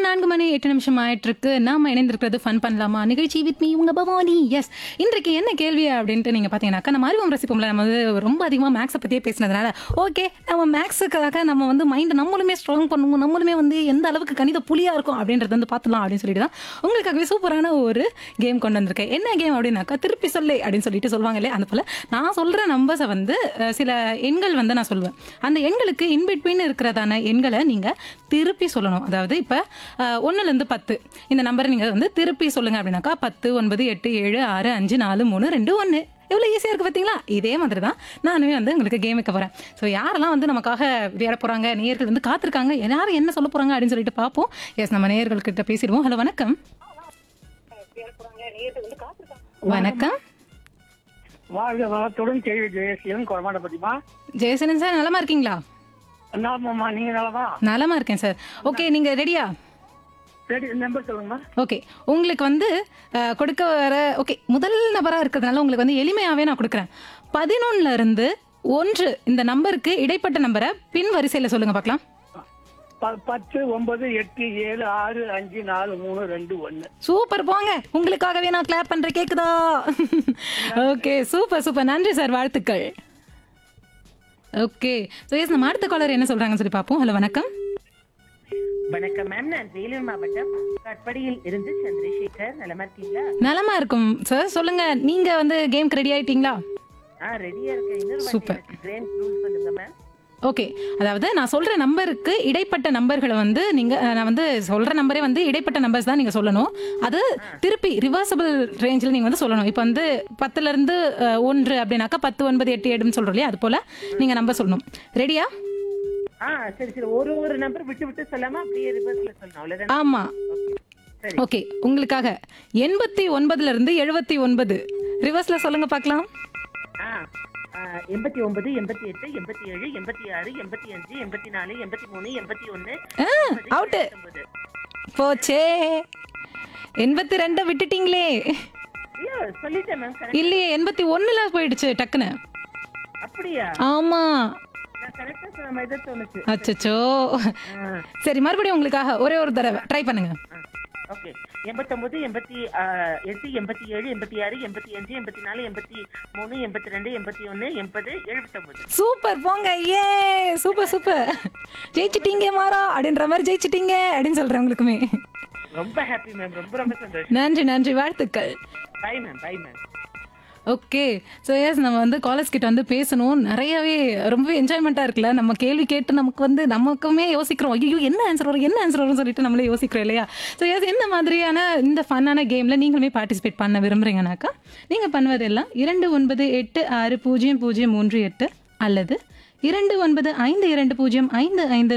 நான்கு மணி எட்டு நிமிஷம் ஆயிட்டு இருக்கு நாம இணைந்திருக்கிறது ஃபன் பண்ணலாமா நிகழ்ச்சி வித் மீ உங்க பவானி எஸ் இன்றைக்கு என்ன கேள்வி அப்படின்ட்டு நீங்க பாத்தீங்கன்னாக்கா நம்ம அறிவம் ரசிப்போம்ல நம்ம வந்து ரொம்ப அதிகமா மேக்ஸை பத்தியே பேசினதுனால ஓகே நம்ம மேக்ஸுக்காக நம்ம வந்து மைண்ட் நம்மளுமே ஸ்ட்ராங் பண்ணுவோம் நம்மளுமே வந்து எந்த அளவுக்கு கணித புலியா இருக்கும் அப்படின்றத வந்து பார்த்துலாம் அப்படின்னு சொல்லிட்டு தான் உங்களுக்காகவே சூப்பரான ஒரு கேம் கொண்டு வந்திருக்கேன் என்ன கேம் அப்படின்னாக்கா திருப்பி சொல்லு அப்படின்னு சொல்லிட்டு சொல்லுவாங்க இல்லையா அந்த போல நான் சொல்ற நம்பர்ஸை வந்து அஹ், சில எண்கள் வந்து நான் சொல்லுவேன் அந்த எண்களுக்கு இன்பிட்வீன் இருக்கிறதான எண்களை நீங்க திருப்பி சொல்லணும் அதாவது இப்போ ஒன்றுலேருந்து பத்து இந்த நம்பரை நீங்கள் வந்து திருப்பி சொல்லுங்க அப்படின்னாக்கா பத்து ஒன்பது எட்டு ஏழு ஆறு அஞ்சு நாலு மூணு ரெண்டு ஒன்று எவ்வளோ ஈஸியாக இருக்குது பார்த்தீங்களா இதே மாதிரி தான் நானுமே வந்து உங்களுக்கு கேம் வைக்க போகிறேன் ஸோ யாரெல்லாம் வந்து நமக்காக விளையாட போகிறாங்க நேயர்கள் வந்து காத்திருக்காங்க யாரும் என்ன சொல்ல போகிறாங்க அப்படின்னு சொல்லிட்டு பார்ப்போம் எஸ் நம்ம நேயர்கள்கிட்ட பேசிடுவோம் ஹலோ வணக்கம் வணக்கம் வாழ்க வளத்துடன் கேள்வி ஜெயசீலன் குறமாட்ட பத்திமா ஜெயசனன் சார் நலமா இருக்கீங்களா நலமாம்மா நீங்க நலமா நலமா இருக்கேன் சார் ஓகே நீங்கள் ரெடியா சரி நம்பர் சொல்லுங்கம்மா ஓகே உங்களுக்கு வந்து அஹ், கொடுக்க வர ஓகே முதல் நபராக இருக்கிறதுனால உங்களுக்கு வந்து எளிமையாகவே நான் கொடுக்குறேன் பதினொன்னுல இருந்து ஒன்று இந்த நம்பருக்கு இடைப்பட்ட நம்பரை பின் வரிசையில் சொல்லுங்க பார்க்கலாம் ப- பத்து ஒன்பது எட்டு ஏழு ஆறு அஞ்சு நாலு மூணு ரெண்டு ஒன்னு சூப்பர் போங்க உங்களுக்காகவே நான் கிளாப் பண்றேன் கேக்குதா ஓகே சூப்பர் சூப்பர் நன்றி சார் வாழ்த்துக்கள் ஓகே ஸோ எஸ் நம்ம அடுத்த காலர் என்ன சொல்றாங்கன்னு சொல்லி பார்ப்போம் ஹலோ வணக்கம் வணக்கம் மேம் நான் வேலூர் மாவட்டம் காட்பாடியில் இருந்து சந்திரசேகர் நலமா இருக்கீங்களா நலமா இருக்கும் சார் சொல்லுங்க நீங்க வந்து கேம்க்கு ரெடி ஆயிட்டீங்களா ஆ ரெடியா இருக்கேன் இன்னொரு Super. வாட்டி கிரேண்ட் ரூல் சொல்லுங்க மேம் ஓகே அதாவது நான் சொல்ற நம்பருக்கு இடைப்பட்ட நம்பர்களை வந்து நீங்க அஹ், நான் வந்து சொல்ற நம்பரே வந்து இடைப்பட்ட நம்பர்ஸ் தான் நீங்க சொல்லணும் அது திருப்பி ரிவர்சபிள் ரேஞ்சில் நீங்க வந்து சொல்லணும் இப்போ வந்து பத்துல இருந்து அஹ், ஒன்று அப்படின்னாக்கா பத்து ஒன்பது எட்டு ஏழுன்னு சொல்றோம் இல்லையா அது போல நீங்க நம்பர் சொல்லணும் ரெடியா ஆ சரி சரி ஒரு ஒரு நம்பர் விட்டு விட்டு சொல்லாம அப்படியே ரிவர்ஸ்ல சொல்லணும் அவ்வளவுதான் ஆமா சரி ஓகே உங்களுக்காக எண்பத்தி ஒன்பதுல இருந்து எழுபத்தி ஒன்பது ரிவர்ஸ்ல சொல்லுங்க பார்க்கலாம் ஆ ஆ, எண்பத்தி ஒன்பது எண்பத்தி எட்டு எண்பத்தி ஏழு எண்பத்தி ஆறு எண்பத்தி அஞ்சு எண்பத்தி நாலு எண்பத்தி மூணு எண்பத்தி ஒன்னு அவுட்டு போச்சே எண்பத்தி ரெண்டை விட்டுட்டீங்களே இல்ல சொல்லிட்டேன் மேம் கரெக்ட் இல்லையே எண்பத்தி ஒண்ணுல போயிடுச்சு டக்குன்னு அப்படியா ஆமா நான் கரெக்டா சொன்ன மாதிரி தான் தோணுச்சு அச்சச்சோ ஆ சரி மறுபடியும் உங்களுக்காக ஒரே ஒரு தடவை ட்ரை பண்ணுங்க ஓகே எண்பத்தொன்பது எண்பத்தி ஆ, எட்டு எண்பத்தி ஏழு எண்பத்தி ஆறு எண்பத்தி அஞ்சு எண்பத்தி நாலு எண்பத்தி மூணு எண்பத்தி ரெண்டு எண்பத்தி ஒன்னு எண்பது எழுபத்தொன்பது சூப்பர் போங்க ஏ சூப்பர் சூப்பர் ஜெயிச்சிட்டீங்க மாறா அப்படின்ற மாதிரி ஜெயிச்சிட்டீங்க அப்படின்னு சொல்றேன் உங்களுக்குமே ரொம்ப ஹாப்பி மேம் ரொம்ப ரொம்ப சந்தோஷம் நன்றி நன்றி வாழ்த்துக்கள் bye ma'am bye ma'am okay so yes நம்ம வந்து காலேஜ் கிட்ட வந்து பேசணும் நிறையவே ரொம்பவே என்ஜாய்மெண்ட்டாக இருக்குல்ல நம்ம கேள்வி கேட்டு நமக்கு வந்து நமக்குமே யோசிக்கிறோம் ஐயோ என்ன ஆன்சர் வரும் என்ன ஆன்சர் வரும்னு சொல்லிட்டு நம்மளே யோசிக்கிறோம் இல்லையா ஸோ எஸ் இந்த மாதிரியான இந்த ஃபன்னான கேமில் நீங்களுமே பார்ட்டிசிபேட் பண்ண விரும்புறீங்கனாக்கா நீங்கள் பண்ணுவதெல்லாம் இரண்டு ஒன்பது எட்டு ஆறு பூஜ்ஜியம் பூஜ்ஜியம் மூன்று எட்டு அல்லது இரண்டு ஒன்பது ஐந்து இரண்டு பூஜ்ஜியம் ஐந்து ஐந்து